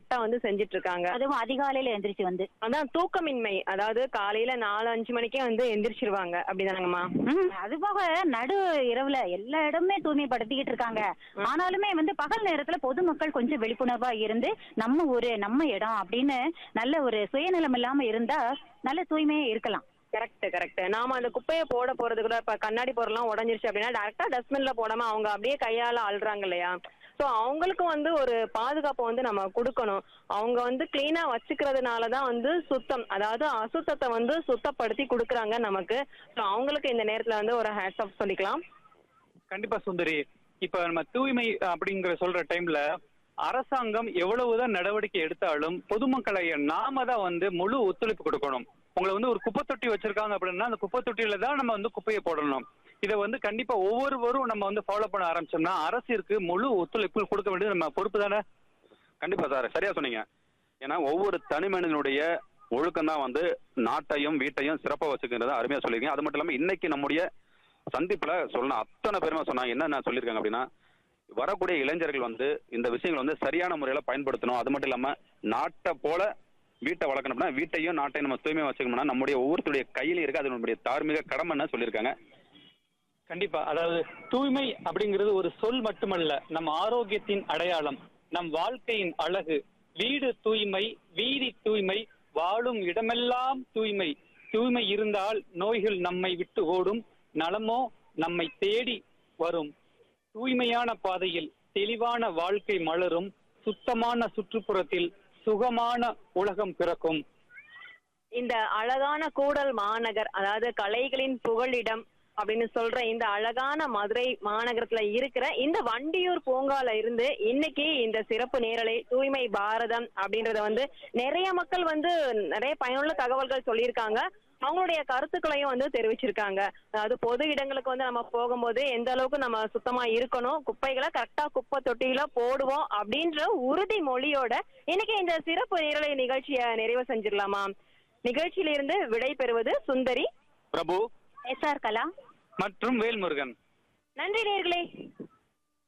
கரெக்டா வந்து செஞ்சுட்டு இருக்காங்க அதுவும் அதிகாலையில எந்திரிச்சு வந்து அதான் தூக்கமின்மை அதாவது காலையில நாலு அஞ்சு மணிக்கே வந்து எந்திரிச்சிருவாங்க அப்படிதானங்கம்மா ம், அது போக நடு இரவுல எல்லா இடமே தூய்மைப்படுத்திக்கிட்டு இருக்காங்க ஆனாலுமே வந்து பகல் நேரத்துல பொதுமக்கள் கொஞ்சம் விழிப்புணர்வா இருந்து நம்ம ஊரு நம்ம இடம் அப்படின்னு நல்ல ஒரு சுயநலம் இல்லாம இருந்தா நல்ல தூய்மையா இருக்கலாம் கரெக்ட் கரெக்ட் நாம அந்த குப்பையை போட போறது கூட இப்ப கண்ணாடி பொருள்லாம் உடஞ்சிருச்சு அப்படின்னா டேரக்டா டஸ்ட்பின்ல போடாம அவங்க அப்படியே கையால அள்ளுறாங்க இல்லையா ஸோ அவங்களுக்கு வந்து ஒரு பாதுகாப்பை வந்து நம்ம கொடுக்கணும் அவங்க வந்து கிளீனா வச்சுக்கிறதுனால தான் வந்து சுத்தம் அதாவது அசுத்தத்தை வந்து சுத்தப்படுத்தி கொடுக்குறாங்க நமக்கு ஸோ அவங்களுக்கு இந்த நேரத்துல வந்து ஒரு ஹேட்ஸ் ஆஃப் சொல்லிக்கலாம் கண்டிப்பா சுந்தரி இப்ப நம்ம தூய்மை அப்படிங்கிற சொல்ற டைம்ல அரசாங்கம் எவ்வளவுதான் நடவடிக்கை எடுத்தாலும் பொதுமக்களை நாம தான் வந்து முழு ஒத்துழைப்பு கொடுக்கணும் உங்களை வந்து ஒரு குப்பை தொட்டி வச்சிருக்காங்க அப்படின்னா அந்த குப்பை தொட்டியில தான் நம்ம வந்து குப்பையை போடணும் இதை வந்து கண்டிப்பா ஒவ்வொருவரும் நம்ம வந்து ஃபாலோ பண்ண ஆரம்பிச்சோம்னா அரசிற்கு முழு ஒத்துழைப்பு கொடுக்க வேண்டியது நம்ம பொறுப்பு தானே கண்டிப்பா சார் சரியா சொன்னீங்க ஏன்னா ஒவ்வொரு தனி மனிதனுடைய ஒழுக்கம் தான் வந்து நாட்டையும் வீட்டையும் சிறப்பாக வச்சுக்கிறது அருமையா சொல்லியிருக்கீங்க அது மட்டும் இல்லாம இன்னைக்கு நம்முடைய சந்திப்புல சொன்ன அத்தனை பேருமே சொன்னாங்க என்னென்ன சொல்லியிருக்காங்க அப்படின்னா வரக்கூடிய இளைஞர்கள் வந்து இந்த விஷயங்களை வந்து சரியான முறையில பயன்படுத்தணும் அது மட்டும் இல்லாம நாட்டை போல வீட்டை வளர்க்கணும் அப்படின்னா வீட்டையும் நாட்டையும் நம்ம தூய்மையா வச்சுக்கணும்னா நம்முடைய ஒவ்வொருத்தருடைய கையில இருக்கு அது நம்முடைய தார்மீக கடமைன்னு சொல்லியிருக்காங்க கண்டிப்பா அதாவது தூய்மை அப்படிங்கிறது ஒரு சொல் மட்டுமல்ல நம் ஆரோக்கியத்தின் அடையாளம் நம் வாழ்க்கையின் அழகு வீடு தூய்மை வீதி தூய்மை வாழும் இடமெல்லாம் தூய்மை தூய்மை இருந்தால் நோய்கள் நம்மை விட்டு ஓடும் நலமோ நம்மை தேடி வரும் தூய்மையான பாதையில் தெளிவான வாழ்க்கை மலரும் சுத்தமான சுற்றுப்புறத்தில் சுகமான உலகம் பிறக்கும் இந்த அழகான கூடல் மாநகர் அதாவது கலைகளின் புகழிடம் அப்படின்னு சொல்ற இந்த அழகான மதுரை மாநகரத்துல இருக்கிற இந்த வண்டியூர் பூங்கால இருந்து இன்னைக்கு இந்த சிறப்பு நேரலை தூய்மை பாரதம் அப்படின்றத வந்து நிறைய மக்கள் வந்து நிறைய பயனுள்ள தகவல்கள் சொல்லியிருக்காங்க அவங்களுடைய கருத்துக்களையும் வந்து தெரிவிச்சிருக்காங்க அதாவது பொது இடங்களுக்கு வந்து நம்ம போகும்போது எந்த அளவுக்கு நம்ம சுத்தமா இருக்கணும் குப்பைகளை கரெக்டா குப்பை தொட்டியில போடுவோம் அப்படின்ற உறுதி மொழியோட இன்னைக்கு இந்த சிறப்பு நேரலை நிகழ்ச்சியை நிறைவு செஞ்சிடலாமா நிகழ்ச்சியிலிருந்து விடை பெறுவது சுந்தரி பிரபு எஸ் ஆர் கலா மற்றும் வேல்முருகன் நன்றி நேர்களே